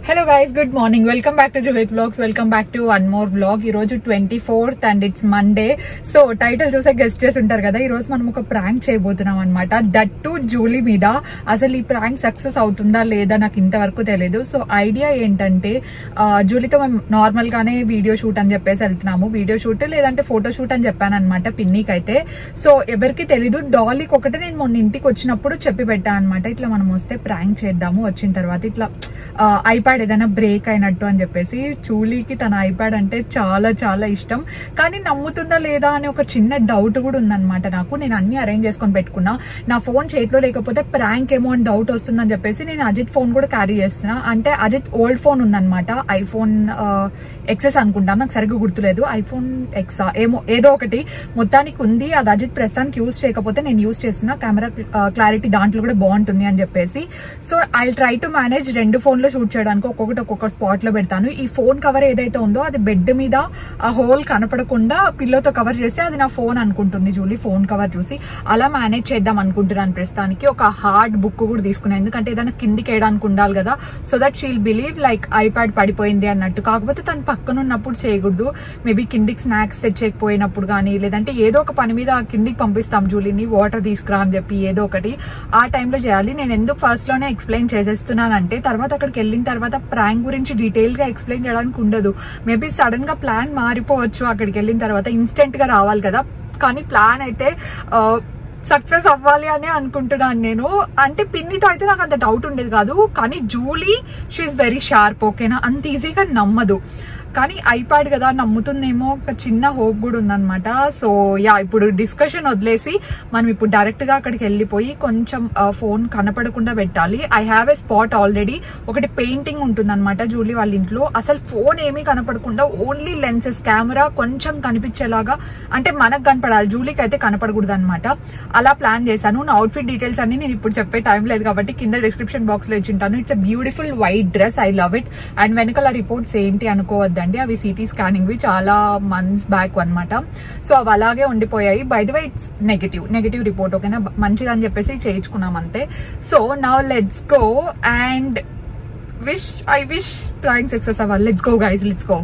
Hello guys good morning welcome back to Juhith vlogs welcome back to one more vlog ఈ రోజు twenty fourth and it's Monday so title చూసే guess చేసి ఉంటారు కదా ఈ రోజు మనం ఒక ప్రాంక్ చేయబోతున్నాం అనమాట దట్ టు జూలీ మీద అసలు ఈ ప్రాంక్ సక్సెస్ అవుతుందా లేదా నాకు ఇంతవరకు తెలియదు సో ఐడియా ఏంటంటే ఆ, జూలీతో మేము నార్మల్ గానే వీడియో షూట్ అని చెప్పేసి వెళ్తున్నాము వీడియో షూట్ లేదంటే ఫోటో షూట్ అని చెప్పాను అనమాట పిన్నికి అయితే సో ఎవరికి తెలీదు డాలీకి ఒకటే నేను మొన్న ఇంటికి వచ్చినప్పుడు చెప్పి పెట్టాను అనమాట ఇట్లా మనం వస్తే ప్రాంక్ చేద్దాము వచ్చిన తర్వాత ఇట్లా ఐప్యాడ్ ఏదైనా బ్రేక్ అయినట్టు అని చెప్పేసి చూలీకి తన ఐప్యాడ్ అంటే చాలా చాలా ఇష్టం కానీ నమ్ముతుందా లేదా అని ఒక చిన్న డౌట్ కూడా ఉందన్నమాట నాకు నేను అన్ని అరేంజ్ చేసుకొని పెట్టుకున్నా నా ఫోన్ చేతిలో లేకపోతే ప్రాంక్ ఏమో అని డౌట్ వస్తుందని చెప్పేసి నేను అజిత్ ఫోన్ కూడా క్యారీ చేస్తున్నా అంటే అజిత్ ఓల్డ్ ఫోన్ ఉందన్నమాట ఐఫోన్ ఎక్సెస్ అనుకుంటా నాకు సరిగ్గా గుర్తులేదు ఐఫోన్ ఎక్సా ఏమో ఏదో ఒకటి మొత్తానికి ఉంది అది అజిత్ ప్రస్తుతానికి యూస్ చేయకపోతే నేను యూస్ చేస్తున్నా కెమెరా క్లారిటీ దాంట్లో కూడా బాగుంటుంది అని చెప్పేసి so I try to manage రెండు ఫోన్ లో షూట్ చేయడానికి ఒక్కొక్కటి ఒక్కొక్క స్పాట్ లో పెడతాను ఈ ఫోన్ కవర్ ఏదైతే ఉందో అది బెడ్ మీద ఆ హోల్ కనపడకుండా పిల్లోతో కవర్ చేస్తే అది నా ఫోన్ అనుకుంటుంది జూలీ ఫోన్ కవర్ చూసి అలా మేనేజ్ చేద్దాం అనుకుంటున్నాను ప్రస్తుతానికి ఒక హార్డ్ బుక్ కూడా తీసుకున్నాను ఎందుకంటే ఏదైనా కిందికి వేయడానికి ఉండాలి కదా so that she'll believe like iPad పడిపోయింది అన్నట్టు కాకపోతే తను పక్కన ఉన్నప్పుడు చేయకూడదు మేబీ కిందికి స్నాక్స్ తెచ్చేయకపోయినప్పుడు కానీ లేదంటే ఏదో ఒక పని మీద కిందికి పంపిస్తాం జూలీని వాటర్ తీసుకురా అని చెప్పి ఏదో ఒకటి ఆ టైంలో చేయాలి నేను ఎందుకు ఫస్ట్ లోనే ఎక్స్ప్లెయిన్ చేసేస్తున్నానంటే తర్వాత అక్కడికి వెళ్ళిన తర్వాత ప్రాంక్ గురించి డీటెయిల్ గా ఎక్స్ప్లెయిన్ చేయడానికి ఉండదు మేబీ సడన్ గా ప్లాన్ మారిపోవచ్చు అక్కడికి వెళ్ళిన తర్వాత ఇన్స్టెంట్ గా రావాలి కదా కానీ ప్లాన్ అయితే సక్సెస్ అవ్వాలి అని అనుకుంటున్నాను నేను అంటే పిన్నితో అయితే నాకు అంత డౌట్ ఉండేది కాదు కానీ జూలీ షీఈ్ వెరీ షార్ప్ ఓకేనా అంత ఈజీగా నమ్మదు కానీ ఐప్యాడ్ కదా నమ్ముతుందేమో ఒక చిన్న హోప్ కూడా ఉందన్నమాట సో యా ఇప్పుడు డిస్కషన్ వదిలేసి మనం ఇప్పుడు డైరెక్ట్ గా అక్కడికి వెళ్ళిపోయి కొంచెం ఫోన్ కనపడకుండా పెట్టాలి I have a spot already ఒకటి పెయింటింగ్ ఉంటుందన్నమాట జూలీ వాళ్ళ ఇంట్లో అసలు ఫోన్ ఏమీ కనపడకుండా ఓన్లీ లెన్సెస్ కెమెరా కొంచెం కనిపించేలాగా అంటే మనకు కనపడాలి జూలీకి అయితే కనపడకూడదు అనమాట అలా ప్లాన్ చేశాను నా అవుట్ఫిట్ డీటెయిల్స్ అన్ని నేను ఇప్పుడు చెప్పే టైం లేదు కాబట్టి కింద డిస్క్రిప్షన్ బాక్స్ లో ఇచ్చింటాను it's a beautiful white dress I love it and వెనకాల రిపోర్ట్స్ ఏంటి అనుకోవద్దండి అవి సిటీ స్కానింగ్ వి చాలా మంత్స్ బ్యాక్ అన్నమాట సో అవి అలాగే ఉండిపోయాయి by the way it's negative negative report ఓకేనా మంచిదని చెప్పేసి చేయించుకున్నాం అంతే so now let's go and wish I wish prank success అవ్వాలి let's go guys let's go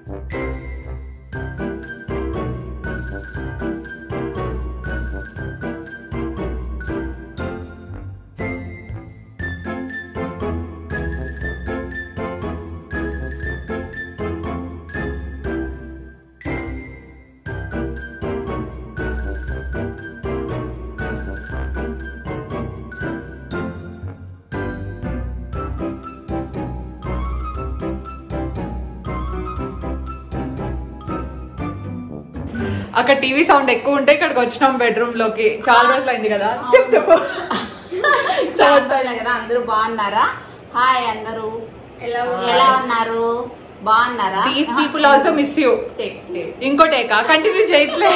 అక్కడ టీవీ సౌండ్ ఎక్కువ ఉంటే ఇక్కడికి వచ్చినాం బెడ్రూమ్ లోకి చాలా రోజులు అయింది కదా చెప్పు చెప్పు చాలా కదా అందరూ బాగున్నారా హాయ్ అందరూ ఎలా ఉన్నారు బాగున్నారా these people also miss you ఇంకో టేకా కంటిన్యూ చేయట్లే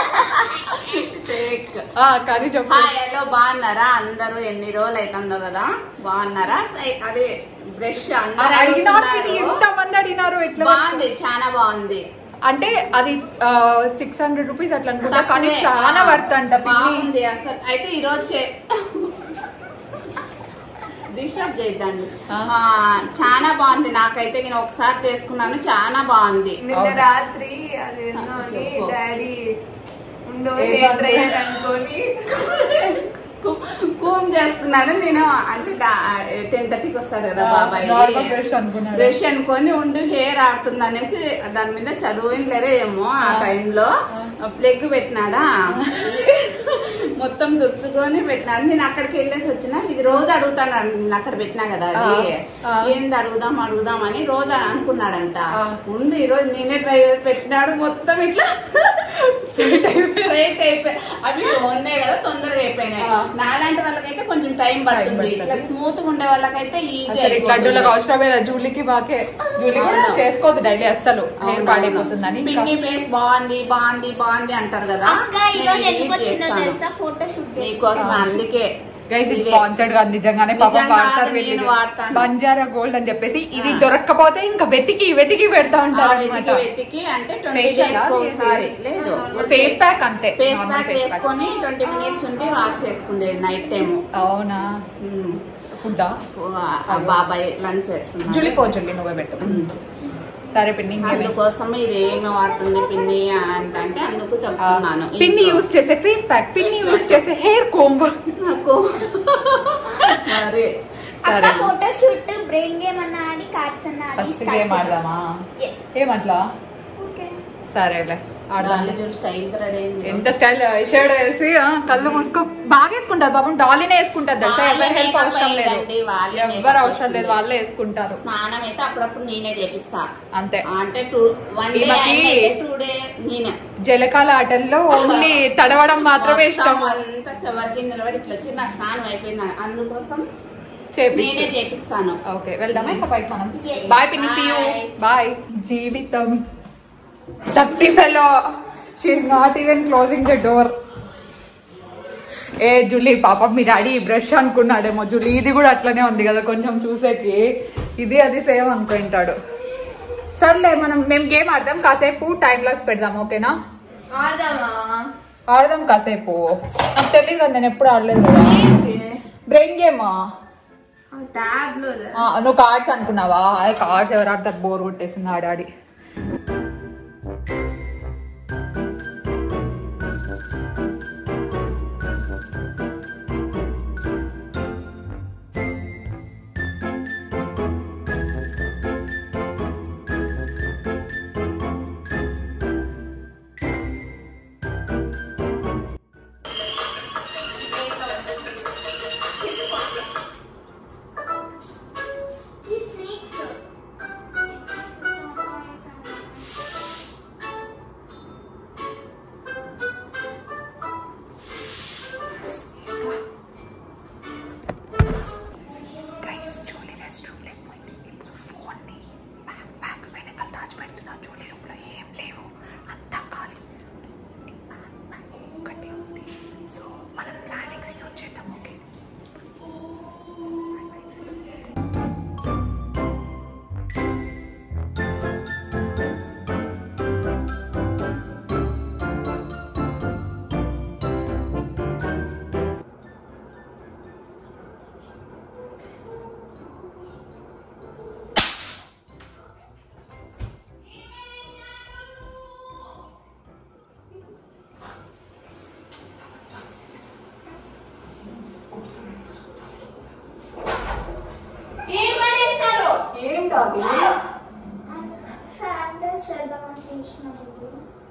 ఆ, కానీ చెప్పు హాయ్ హలో బాగున్నారా అందరూ ఎన్ని రోజులు అవుతుందో కదా బాగున్నారా సై- అదే బ్రష్ అందరూ అడిగినా అడుగుతున్నారు. ఎంత మంది అడిగినారు ఎట్లా బాగుంది చాలా బాగుంది అంటే అది సిక్స్ హండ్రెడ్ రూపీస్ అట్లా అనుకుంటా కానీ తక్కువే. చాలా వర్త్ అంట పిన్ని. బాగుంది అసలు అయితే ఈరోజు చే డిస్టర్బ్ చేయద్దండి ఆ. ఆ, చాలా బాగుంది నాకైతే నేను ఒకసారి చేసుకున్నాను చాలా బాగుంది నిన్న అవును. రాత్రి అదేందో అని చెప్పు. డాడీ ఉండో ఏం హెయిర్ అన్నా? డ్రైయర్ అనుకొని కూమ్ చేసుకున్నాను నేను అంటే టెన్ థర్టీకి వస్తాడు కదా ఆ, బాబాయ్ normal brush అనుకున్నాడు. బ్రష్ అనుకొని ఉండి హెయిర్ ఆడుతుంది అనేసి దాని మీద చదువు ఏం లేదో ఏమో ఆ ఆ. టైంలో ప్లగ్ పెట్టినాడా మొత్తం తుడుచుకొని పెట్టినాడు నేను అక్కడికి వెళ్ళేసి వచ్చిన ఇది రోజు అడుగుతాను నేను అక్కడ పెట్టినా కదా అది ఆ. ఏంది అడుగుదాం అడుగుదాం అని రోజు అనుకున్నాడంట ఆ. ఉండు ఈ రోజు నేనే ట్రై పెట్టినాడు మొత్తం ఇట్లా Straight అయిపోయి. స్ట్రైట్ అయిపోయి అవి ఉన్నాయి కదా తొందరగా అయిపోయినాయి ఆ. నాలాంటి వాళ్ళకైతే కొంచెం టైం పడుతుంది పడుతుంది. ఇట్లా స్మూత్ గా ఉండే వాళ్ళకైతే ఈజీ అసలు ఇట్లాంటి అవసరమే లేదు. జూలీకి బాకే జూలీ కూడా అవును. చేసుకోదు డైలీ అస్సలు హెయిర్ పాడైపోతుందని ఇంకా- పిన్ని ఫేస్ బాగుంది బాగుంది బాగుంది అంటారు కదా అక్క ఈ రోజు నేను ఎందుకు use వచ్చిందో చేస్తాను. తెలుసా ఫోటో షూట్ నీకోసం అందుకే గైస్ ఇది ఇవే. స్పాన్సర్డ్ గా నిజంగానే పాపం నిజంగా వాడతారు అది వీళ్ళు నేను వాడతాను. బంజారా గోల్డ్ అని చెప్పేసి ఇది ఆ. దొరక్కపోతే ఇంకా వెతికి వెతికి పెడతా ఆ ఉంటారు వెతికి అనమాట వెతికి అంటే ట్వంటీ Facial డేస్ ఆ? ఒకసారి లేదు ఫేస్ ప్యాక్ అంతే face normal pack face pack. వేసుకొని ట్వంటీ మినిట్స్ ఉండి వాష్ చేసుకునేది నైట్ టైం అవునా ఫుడ్డా ఆ బాబాయ్ లంచ్ చేస్తున్నారు జులి పో జులి నువ్వే పెట్టు సరే పిన్ని ఇంకేమి? అందుకోసం ఇది ఏమి వాడుతుంది పిన్ని అంటే అందుకు ఆ, చెప్తున్నాను పిన్ని ఇంట్లో. యూస్ చేసే ఫేస్ ప్యాక్ పిన్ని Face యూస్ pack. చేసే హెయిర్ కోంబ్ నాకు మరి అక్క సరే ఫోటో షూట్ బ్రెయిన్ గేమ్ అన్న ఆడి కార్డ్స్ అన్న ఆడి ఫస్ట్ start గేమ్ చేద్దాం. ఆడదామా Yes. ఏమట్లా Okay. సరేలే ఆడదాం చూడు స్టైల్ రెడీ అయింది ఎంత స్టైల్ షేడ్ వేసి ఆ, కళ్ళు మూసుకో బాగా వేసుకుంటారు పాపం డాలీనే వేసుకుంటారు తెలుసా వాళ్ళే ఎవరి హెల్ప్ makeup అవసరం లేదు అయ్యిందండి, వాళ్ళే ఎవరు makeup అవసరం లేదు వేస్తుంది. వాళ్ళే వేసుకుంటారు స్నానం అయితే అప్పుడప్పుడు నేనే చేపిస్తా అంతే అంటే టూ వన్ డే ఈమెకి- టూ డే నేనే జలకాల ఆటల్లో ఓన్లీ తడవడం మాత్రమే ఇష్టం మొత్తం అంతా ఎవరికి నిలబడి ఇట్లా వచ్చి నా స్నానం అయిపోయింది అందుకోసం చేపి నేనే చేపిస్తాను ఓకే వెళ్దామా ఇంకా పైకి మనం Yes. బాయ్ పిన్ని సీ యూ Bye. బాయ్ జీవితం thirty fellow she's not even closing the door ఏ జూలీ పాప మీ డాడీ బ్రష్ అనుకున్నాడేమో జూలీ ఇది కూడా అట్లనే ఉంది కదా కొంచెం చూసేకి ఇది అది సేమ్ అనుకుంటాడు సర్లే మనం మేము గేమ్ ఆడదాం కాసేపు టైం లాస్ పెడదాం ఓకేనా ఆడదామా ఆడదాం కాసేపు నాకు తెలియదు కదా నేను ఎప్పుడు ఆడలేదు కదా బ్రెయిన్ గేమా ట్యాబ్ లో నువ్వు కార్డ్స్ అనుకున్నావా అదే కార్డ్స్ ఎవరు ఆడతారు బోర్ కొట్టేసింది ఆడాడి ఈ snakes. Guys Julie rest room లేకపోయింది ఇప్పుడు ఫోన్ని బ్యాగ్ బ్యాగ్ వెనకాల దాచిపెడుతున్నా జూలీ రూమ్ లో ఏం లేవు అంతా ఖాళీ బ్యాగ్ బ్యాగ్ ఒక్కటి ఉంది సో మనం ప్లాన్ ఎగ్జిక్యూట్ చేద్దాం ఓకే ఏం పడేసినారు? ఏం కాదు Sandals చేద్దామని తీసినప్పుడు.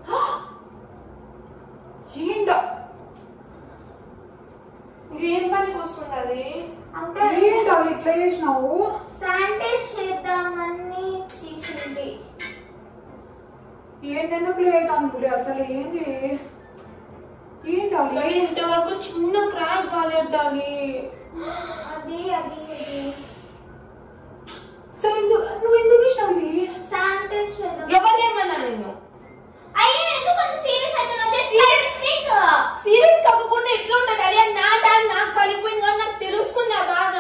ఏంటో ఏం పనికి వస్తున్నది అంటే ఏంటో ఇట్లా చేసినావు శానిటైజ్ చేద్దామని తీసింది ఏంటెందుకు లేదు అనుకులే అసలు ఏంది ఏంటో మరి ఇంతవరకు చిన్న క్రాక్ కాలేదు డాలీ అది అది అది అసలు ఎందుకు నువ్వు ఎందుకు తీసినావు ఇది శానిటైజ్ చేద్దాం ఎవరేమన్నా నిన్ను అయ్యో ఎందుకు అంత సీరియస్ అవుతున్నావు మిస్టేక్ సీరియస్ కాకుండా ఎట్లా ఉంటది అదే నా టైం నాకు పలిపోయింది కానీ నాకు తెలుస్తుంది ఆ బాధ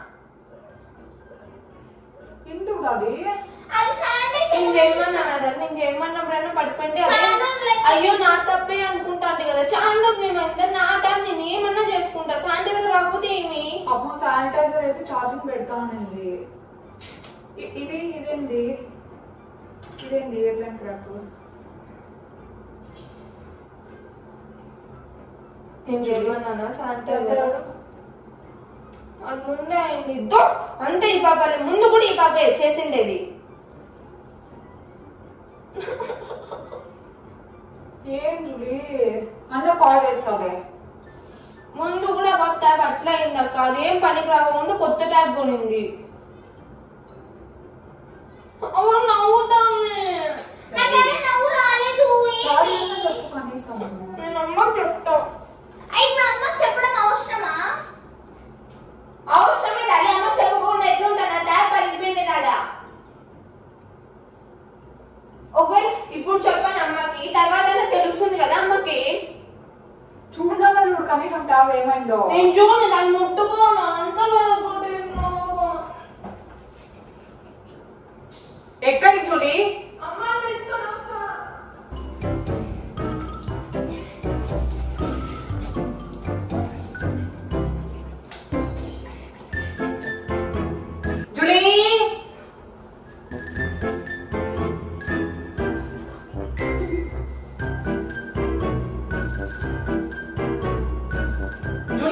ఎందుకు డాడీ అది శానిటైజ్ ఇంకేమన్నా నేను ఏమన్నప్పుడైనా పడిపోయింటే అదే చాలా రోజులైంది. అయ్యో నా తప్పే అనుకుంటాండి కదా చాలా రోజులు నేను ఎంత నా టైం నేను ఏమన్నా చేసుకుంటా శానిటైజర్ కాకపోతే ఏమి అమ్మో శానిటైజర్ వేసి ఛార్జింగ్ పెడతానండి ఇ- ఇది ఇదేంది ఇదేంది ఎయిర్లైన్ క్రాక్ నేను చేయమన్నానా శానిటైజర్ అది ముందే అయింది దో! అంతే ఈ పాపలే ముందు కూడా ఈ పాపే చేసిండేది ఏం జూలీ అన్న కాల్ చేస్తావే ముందు కూడా పాప ట్యాబ్ అట్లా అయింది అక్క అదేం పనికి రాకుండా కొత్త ట్యాబ్ కొనింది అవును నవ్వుతాంది నాకేమో నవ్వు రాలేదు సారీ ఏంటి అన్న చెప్పు కనీసం నేను అమ్మకి చెప్తా ఇప్పుడు అమ్మకు చెప్పడం అవసరమా అవసరమే డాడీ అమ్మకి చెప్పకుండా ఎట్లుంటా నా ట్యాబ్ పలిగిపోయింది దాడా ఒకవేళ ఇప్పుడు చెప్పని అమ్మకి తర్వాత తెలుస్తుంది కదా అమ్మకి చూడన్నా చూడు కనీసం ట్యాబ్ ఏమైందో నేను చూడు దాన్ని ముట్టుకోను అంత బాధపడుతున్నా ఎక్కడికి జూలీ అమ్మ తెచ్చుకొని వస్తా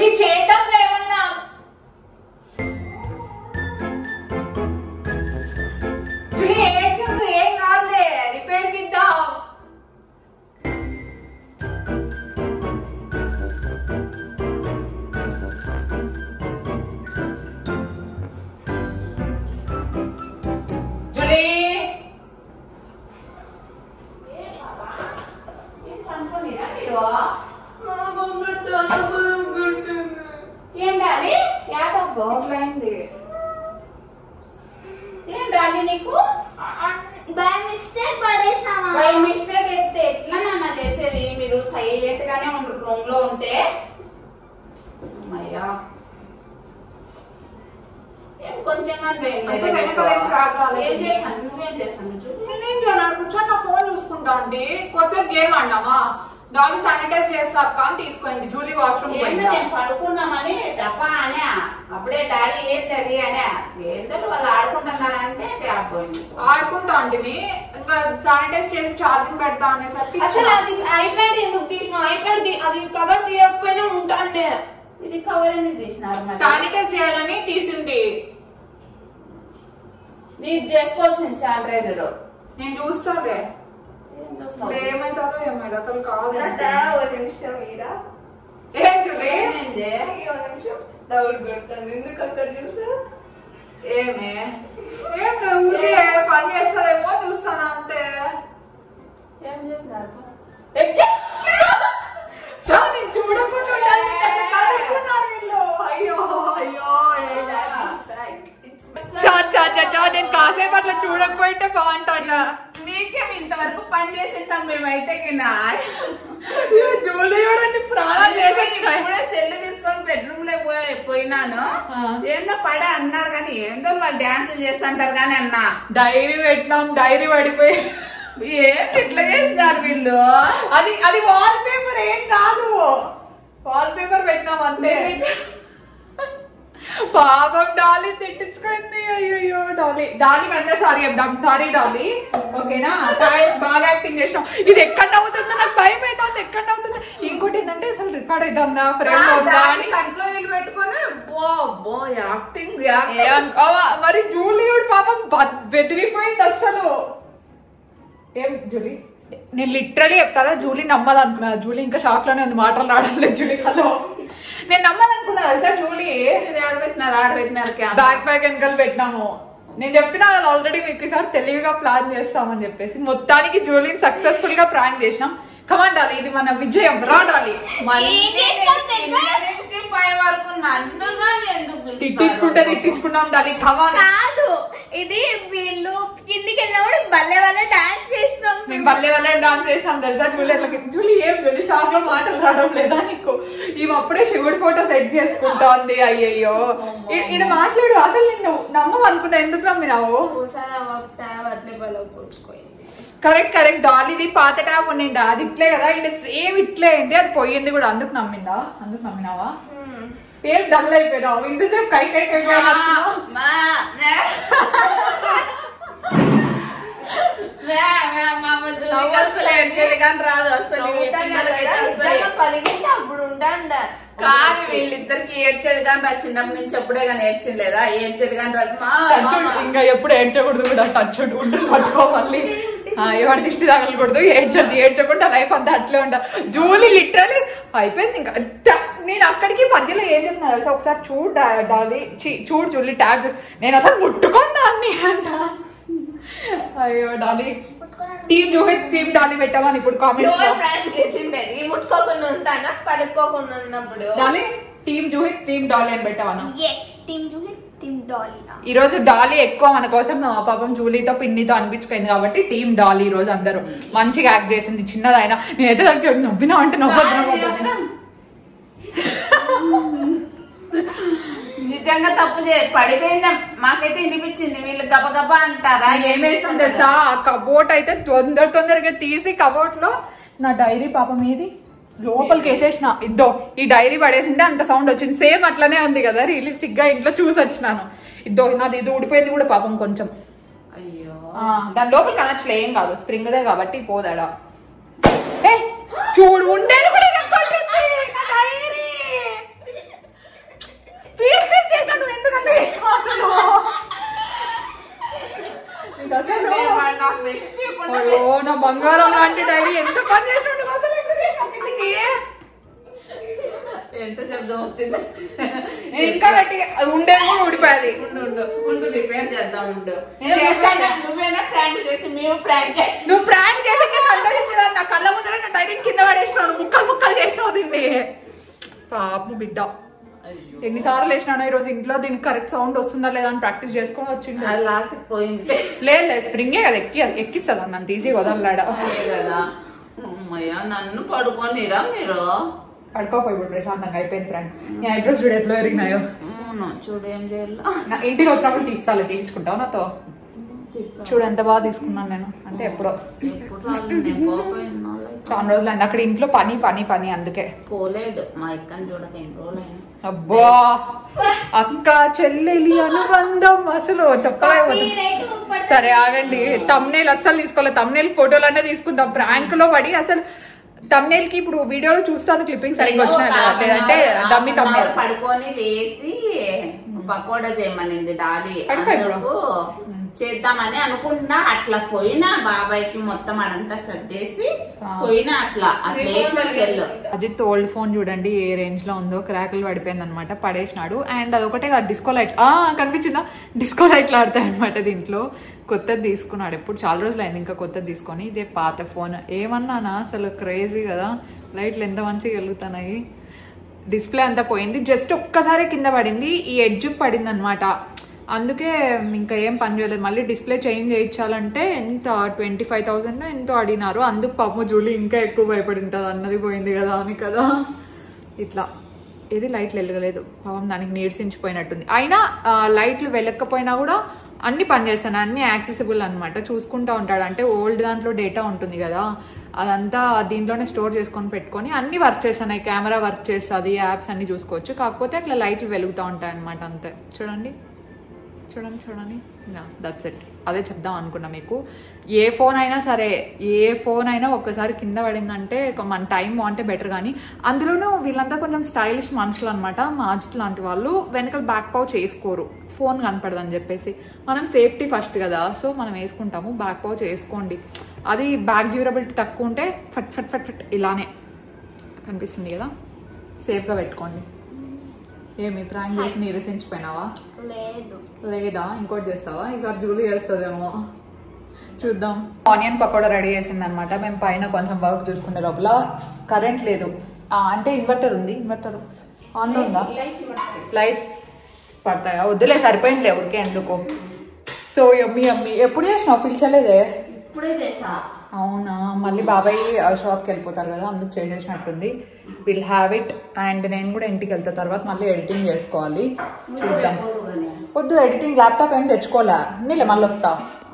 జూలీ చేద్దాం ఏమన్నా జూలీ ఏడ్చొద్దు ఏం కాదులే రిపేర్ కి ఇద్దాం జూలీ ఏం పనుకోలేదా మీరు ఏంటాలి యాదవ్ ఇట్లయింది ఏం రాలి నీకు బై మిస్టేక్ పడేసినావా బై మిస్టేక్ ఎత్తే ఎట్లా నాన్న చేసేది మీరు సైలెంట్ గానే ఉండరు రూమ్ లో ఉంటే అమ్మయ్యా ఏం కొంచెం కానీ భయం లేదా అంటే నీకు? వెనకాల ఏం రాదు రాలేదు. ఏం చేశాను నువ్వేం చేశాను చూడు నేనేం చేయాలి కూర్చొని నా ఫోన్ చూసుకుంటా అండి కొంచెం గేమ్ ఆడినామా డాలీ శానిటైజ్ చేస్తా అక్క అని తీసుకుంది జూలీ వాష్రూమ్ ఏందో నేను పడుకున్నామని తప్ప అనే అప్పుడే డాడీ ఏంటది అనే ఏందో వాళ్ళు ఆడుకుంటున్నారంటే ట్యాప్ పోయింది ఆడుకుంటా అండి ఇంకా శానిటైజ్ చేసి ఛార్జింగ్ పెడతా అనేసరికి అసలు అది ఐప్యాడ్ ఎందుకు తీసినావు ఐప్యాడ్ అది కవర్ తీయకపోయినా ఉంటాండే ఇది కవర్ ఎందుకు తీసినారు మరి శానిటైజ్ చేయాలని తీసింది నీకు చేసుకోవాల్సింది శానిటైజర్ నేను చూస్తాలే ఏం చూస్తావు? ఇప్పుడు ఏమైతుందో ఏమైంది అసలు కాదు ఒక నిమిషం మీరా ఏం జూలీ ఏమైంది ఒక నిమిషం డౌట్ కొడుతుంది ఎందుకు అక్కడ చూసా ఏమే ఏం నువ్వు ఊరికే పని చేస్తారేమో చూస్తాను అంతే ఏం చేసినారు చా, నేను చూడకుండా ఉండాలి. కనుక్కున్నారు వీళ్ళు. అయ్యో అయ్యో ఏమైనా. చా చా చా చా నేను కాసేపు అట్లా చూడకపోయింటే బాగుంటాను మీకేం ఇంతవరకు పని చేసింటాం మేమైతే కినా జూలీ చూడండి ప్రాణాలు చేసొచ్చినాయి ఇప్పుడే సెల్ తీసుకొని బెడ్రూమ్ లో పోయి పోయినాను ఆ. ఏందో పడే అన్నారు కానీ ఏందో వాళ్ళు డాన్సులు చేస్తుంటారు కానీ అన్నా డైరీ పెట్టినాం డైరీ పడిపోయి ఏంటి ఇట్లా చేస్తున్నారు వీళ్ళు అది అది వాల్ పేపర్ ఏం కాదు వాల్ పేపర్ పెట్టినాం అంతే పాపం డాలీ తిట్టించుకుంది అయ్యో డాలీ డాలీ కంటే సారీ చెప్దాం సారీ డాలీ ఓకేనా థాంక్స్, బాగా యాక్టింగ్ చేసినాం ఇది ఎక్కడ అవుతుందో నాకు భయం అవుతుంది ఎక్కడ అవుతుందో ఇంకోటి ఏంటంటే అసలు రికార్డ్ అవుతుందా ఫ్రెండ్ అవుతుందా అని కంట్లో నీళ్ళు పెట్టుకొని బో బో యాక్టింగ్ ఏ అన్- ఆ, మరి జూలీ కూడా పాపం బ- బెదిరిపోయింది అసలు ఏం జూలీ నేను లిటరలీ చెప్తారా జూలీ నమ్మదనుకున్నా జూలీ ఇంకా షాక్ లోనే ఉంది మాటలు రావడం లేదు జూలీ హలో నేను నమ్మదనుకున్నా తెలుసా జూలీ ఆడబెట్టినారు ఆడబెట్టినారు క్యామ్ బ్యాక్ బ్యాక్ వెనకాల పెట్టినాము నేను చెప్పినా కదా ఆల్రెడీ మీకు ఈసారి తెలివిగా ప్లాన్ చేస్తామని చెప్పేసి మొత్తానికి జూలీని సక్సెస్ఫుల్ గా ప్రాంక్ చేసినాం కమాండాలి ఇది మన విజయం రాడాలి ఏం చేసినావు తెలుసా? నుంచి పై వరకు నన్నుగా ఎందుకు పిలుస్తారు? తిట్టించుకుంటే తిట్టించుకున్నాం డాలి కమాన్ కాదు ఇది వీళ్ళు కిందికి వెళ్ళినప్పుడు బల్లె వల్ల డాన్స్ చేసినాం మేము బల్లే వల్లే డాన్స్ చేసాం తెలుసా జూలీ అట్లా జూలీ ఏం లేదు షాక్ లో మాటలు రావడం లేదా నీకు ఈమె అప్పుడే శివుడి ఫోటో సెట్ చేసుకుంటోంది అయ్యయ్యో ఈడ మాట్లాడు అసలు నేను నమ్మం అనుకున్నా ఎందుకు నమ్మినావు ఒకసారి ఆ ట్యాబ్ అట్లే బలం పొడుచుకోయింది కరెక్ట్ కరెక్ట్ డాలీది పాత ట్యాప్ ఉండింది అది ఇట్లే కదా ఇక్కడ సేమ్ ఇట్లే అయింది అది పోయింది కూడా అందుకు నమ్మిందా అందుకు నమ్మినావా ఏం డల్ అయిపోయినావు ఇంతసేపు కై కై కై కై అంటున్నావు. మా మే. మే, మే, మా అమ్మ జూలికి అస్సలు ఏడ్చేది కానీ రాదు అస్సలు ఈ పిల్లలకైతే అస్సలు. నిజంగా పలిగింటే అప్పుడు ఉండండ కాదు వీళ్ళిద్దరికి ఏడ్చేది కానీ రా చిన్నప్పటి నుంచి ఎప్పుడే కానీ ఏడ్చింది లేదా ఏడ్చేది కానీ రాదు మా టచ్ మా, మా. ఇంకా ఎప్పుడు ఏడ్చకూడదు కూడా టచ్ ఉండు పట్టుకోవాలి ఆ, ఎవరి దిష్టి తగలకూడదు ఏడ్చద్దు ఏడ్చకుండా లైఫ్ అంతా అట్లే ఉంటా జూలీ లిటరలీ అయిపోయింది ఇంకా ట- నేను అక్కడికి మధ్యలో ఏం చెప్తున్నా తెలుసా ఒకసారి చూడు డా- డాలీ చి- చూడు జూలీ ట్యాగ్ నేను అసలు ముట్టుకున్నా అన్ని అంట అయ్యో Dolly team Juhi team Dolly పెట్టామని ఇప్పుడు కామెంట్స్ ఎవరు ప్రాంక్ చేసిండే నీ ముట్టుకోకుండా ఉంటానా పడుకోకుండా ఉన్నప్పుడు Dolly team Juhi team Dolly అని పెట్టామను yes team Juhi team Dolly ఈ రోజు డాలీ ఎక్కువ మన కోసం ఆ పాపం జూలీతో పిన్నితో అనిపించుకుంది కాబట్టి టీం డాలీ ఈ రోజు అందరూ మంచిగా యాక్ట్ చేసింది చిన్నదైనా నేనైతే దానికి నవ్వినా అంటే నవ్వద్దు నవ్వద్దు అని. నిజంగా తప్పు చే పడిపోయిందా మాకైతే వినిపించింది వీళ్ళు గబగబా అంటారా ఏం వేస్తాం తెలుసా ఆ కబోర్డ్ అయితే తొందర తొందరగా తీసి కబోర్డ్ లో నా డైరీ పాపం ఏది లోపలికి వేసేసిన ఇద్దో ఈ డైరీ పడేసింటే అంత సౌండ్ వచ్చింది సేమ్ అట్లనే ఉంది కదా రియలిస్టిక్ గా ఇంట్లో చూసి వచ్చినాను ఇద్దో నాది ఇది ఊడిపోయింది కూడా పాపం కొంచెం అయ్యో ఆ, దాని లోపలికి అనొచ్చులే ఏం కాదు స్ప్రింగ్ దే కాబట్టి పోదాడా ఏ చూడు ఉండేది కూడా ఇరక్కొట్టింది, నా డైరీ. పనులు చేసినావు అసలు నీకు అసలు వాడు నాకు రెస్ట్ ఇవ్వకుండా అయ్యో నా బంగారం లాంటి డైరీ ఎంత పని చేసినాడు అసలు ఎందుకు చేసినావు కిందికి? ఎంత శబ్దం వచ్చింది నేను ఇంకా గట్టి ఉండేది కూడా ఊడిపోయేది ఉండు ఉండు ఉండు రిపేర్ చేద్దాం ఉండు నేను చేస్తాను. నువ్వేనా ప్రాంక్ చేసి మేము ప్రాంక్ నువ్వు ప్రాంక్ చేసి సంతోషించదా నా కళ్ళ ముందర నా డైరెక్ట్ కింద పడేసినావు ముక్కలు ముక్కలు చేసినావు దీన్ని పాపం బిడ్డ ఎన్నిసార్లు వేసినాను ఈ రోజు ఇంట్లో దీనికి కరెక్ట్ సౌండ్ వస్తుందా లేదా అని ప్రాక్టీస్ చేసుకొని వచ్చింది అది లాస్ట్ పోయింది లేదు లేదు స్ప్రింగే కదా ఎక్కి ఎక్కిస్తుంది అన్నంత ఈజీగా వదలలాడ అదే కదా అమ్మయ్య నన్ను పడుకోనిరా మీరు పడుకోపోయి ఇప్పుడు ప్రశాంతంగా అయిపోయింది ఫ్రెండ్ నీ ఐబ్రోస్ చూడు ఎట్లా ఎరిగినాయో అవును చూడు ఏం చేయాల నా ఇంటికి వచ్చినప్పుడు తీస్తాలే తీయించుకుంటావు నాతో తీస్తా చూడు ఎంత బాగా తీసుకున్నాను నేను అంటే ఎప్పుడో ఎప్పుడు రాలేదు నేను పోపోయింది నాలుగు చాలా రోజులు అండి అక్కడ ఇంట్లో పని పని పని అందుకే పోలేదు మా ఇక్కని చూడక ఎన్ని రోజులు అయింది అబ్బా అక్క చెల్లెలి అనుబంధం అసలు చెప్పలేకపోతుంది సరే ఆగండి తమ్నేల్ అస్సలు తీసుకోలేదు తమ్నేల్ ఫోటోలు అన్నీ తీసుకుందాం ప్రాంక్ లో పడి అసలు తమ్నేల్ కి ఇప్పుడు వీడియోలో చూస్తాను క్లిప్పింగ్ సరిగ్గా వచ్చినా లేదా లేదంటే డమ్మి తమ్నేల్ పడుకొని లేచి పకోడా చేయమనింది డాలి పడుకో ఇప్పుడు. అందుకు చేద్దామని అనుకున్నా అట్లా పోయినా బాబాయ్కి మొత్తం అడంతా సర్దేసి పోయినా అట్లా అట్లా వేసిన సెల్ అజిత్ ఓల్డ్ ఫోన్ చూడండి ఏ రేంజ్ లో ఉందో క్రాకులు పడిపోయింది అనమాట పడేసినాడు అండ్ అదొకటే కాదు డిస్కో లైట్ ఆ కనిపించిందా డిస్కో లైట్లు ఆడతాయి అనమాట దీంట్లో కొత్తది తీసుకున్నాడు ఎప్పుడు చాలా రోజులు అయింది ఇంకా కొత్తది తీసుకొని ఇదే పాత ఫోన్ ఏమన్నానా అసలు క్రేజీ కదా లైట్లు ఎంత మంచిగా వెలుగుతున్నాయి డిస్ప్లే అంతా పోయింది జస్ట్ ఒక్కసారి కింద పడింది ఈ ఎడ్జ్ పడింది అనమాట అందుకే ఇంకా ఏం పని చేయలేదు మళ్ళీ డిస్ప్లే చేంజ్ చేయించాలంటే ఎంత ట్వంటీ ఫైవ్ థౌసండ్ ఎంతో అడిగినారు అందుకు పాపం జూలి ఇంకా ఎక్కువ భయపడి ఉంటుంది అన్నది పోయింది కదా అని కదా ఇట్లా ఇది లైట్లు వెలగలేదు పాపం దానికి నీరసించిపోయినట్టుంది అయినా ఆ, లైట్లు వెలక్కపోయినా కూడా అన్ని పనిచేస్తాను అన్ని యాక్సెసిబుల్ అనమాట చూసుకుంటా ఉంటాడు అంటే ఓల్డ్ దాంట్లో డేటా ఉంటుంది కదా అదంతా దీంట్లోనే స్టోర్ చేసుకొని పెట్టుకొని అన్ని వర్క్ చేస్తున్నాయి కెమెరా వర్క్ చేస్తుంది యాప్స్ అన్ని చూసుకోవచ్చు కాకపోతే అట్లా లైట్లు వెలుగుతూ ఉంటాయి అనమాట అంతే చూడండి చూడండి చూడండి దట్స్ ఇట్ అదే చెప్దాం అనుకున్నా మీకు ఏ ఫోన్ అయినా సరే ఏ ఫోన్ అయినా ఒక్కసారి కింద పడిందంటే ఒక మన టైం అంటే బెటర్ కానీ అందులోనూ వీళ్ళంతా కొంచెం స్టైలిష్ మనుషులు అనమాట మాజిత్ లాంటి వాళ్ళు వెనకాల బ్యాక్ పౌచ్ వేసుకోరు ఫోన్ కనపడదని చెప్పేసి మనం సేఫ్టీ ఫస్ట్ కదా సో మనం వేసుకుంటాము బ్యాక్ పౌచ్ వేసుకోండి అది బ్యాక్ డ్యూరబిలిటీ తక్కువ ఉంటే ఫట్ ఫట్ ఫట్ ఫట్ ఇలానే కనిపిస్తుంది కదా సేఫ్గా పెట్టుకోండి ఏమి ప్రాంక్ చేసి నిరసించిపోయినావా లేదు లేదా ఇంకోటి చేస్తావా ఈసారి జూలీ చేస్తుందేమో చూద్దాం ఆనియన్ పకోడా రెడీ చేసింది అనమాట మేము పైన కొంచెం వర్క్ చూసుకునే లోపల కరెంట్ లేదు ఆ, అంటే ఇన్వర్టర్ ఉంది ఇన్వర్టర్ ఆన్లో ఉందా లైట్స్ పడతాయా వద్దులే సరిపోయిందిలే ఊరికే ఎందుకు సో యమ్మీ యమ్మీ ఎప్పుడు చేసినావు పిలిచలేదే ఇప్పుడే చేసా అవునా మళ్ళీ బాబాయ్ షాప్కి వెళ్ళిపోతారు కదా అందుకు చేసేసినట్టుంది విల్ హ్యావ్ ఇట్ అండ్ నేను కూడా ఇంటికి వెళ్తా తర్వాత మళ్ళీ ఎడిటింగ్ చేసుకోవాలి చూద్దాం వద్దు ఎడిటింగ్ ల్యాప్టాప్ ఏం తెచ్చుకోలే నీలే మళ్ళీ వస్తా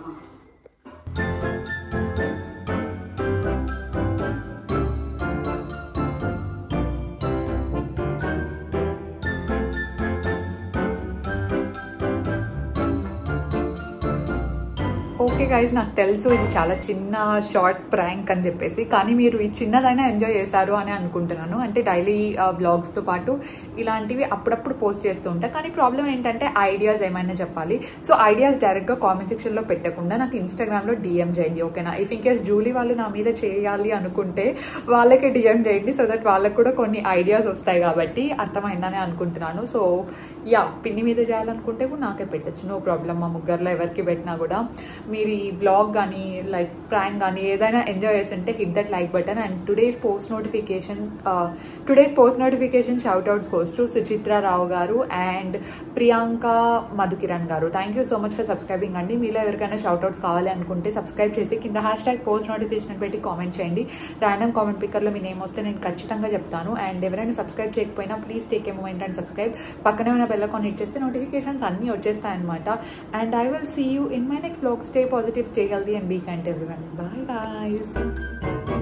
ఓకే గైజ్ నాకు తెలుసు ఇది చాలా చిన్న షార్ట్ ప్రాంక్ అని చెప్పేసి కానీ మీరు ఈ చిన్నదైనా ఎంజాయ్ చేశారు అని అనుకుంటున్నాను అంటే డైలీ బ్లాగ్స్తో పాటు ఇలాంటివి అప్పుడప్పుడు పోస్ట్ చేస్తూ ఉంటా కానీ ప్రాబ్లం ఏంటంటే ఐడియాస్ ఏమైనా చెప్పాలి సో ఐడియాస్ డైరెక్ట్గా కామెంట్ సెక్షన్లో పెట్టకుండా నాకు ఇన్స్టాగ్రామ్లో డిఎం చేయండి ఓకేనా ఇఫ్ ఇన్ కేస్ జూలీ వాళ్ళు నా మీద చేయాలి అనుకుంటే వాళ్ళకి డిఎం చేయండి సో దట్ వాళ్ళకి కూడా కొన్ని ఐడియాస్ వస్తాయి కాబట్టి అర్థమైందని అనుకుంటున్నాను సో యా పిన్ని మీద చేయాలనుకుంటే కూడా నాకే పెట్టచ్చు నో ప్రాబ్లం మా ముగ్గురులో ఎవరికి పెట్టినా కూడా మీరు ఈ బ్లాగ్ కానీ లైక్ ప్రాంక్ కానీ ఏదైనా ఎంజాయ్ చేస్తుంటే hit that like button and today's post notification today's post notification shout outs goes to Suchitra Rao garu and Priyanka Madhukiran garu thank you so much for subscribing అండి మీలో ఎవరికైనా షౌట్ అవుట్స్ కావాలి అనుకుంటే సబ్స్క్రైబ్ చేసి కింద హ్యాష్ ట్యాగ్ పోస్ట్ నోటిఫికేషన్ పెట్టి కామెంట్ చేయండి ర్యాండమ్ కామెంట్ పిక్కర్లో మీ నేమ్ వస్తే నేను ఖచ్చితంగా చెప్తాను అండ్ ఎవరైనా సబ్స్క్రైబ్ చేయకపోయినా please take a moment and subscribe పక్కనే ఉన్న బెల్ అకౌంట్ హిట్ చేస్తే నోటిఫికేషన్స్ అన్నీ వచ్చేస్తాయి అనమాట and I will see you in my next vlog stay positive stay healthy and be kind everyone bye bye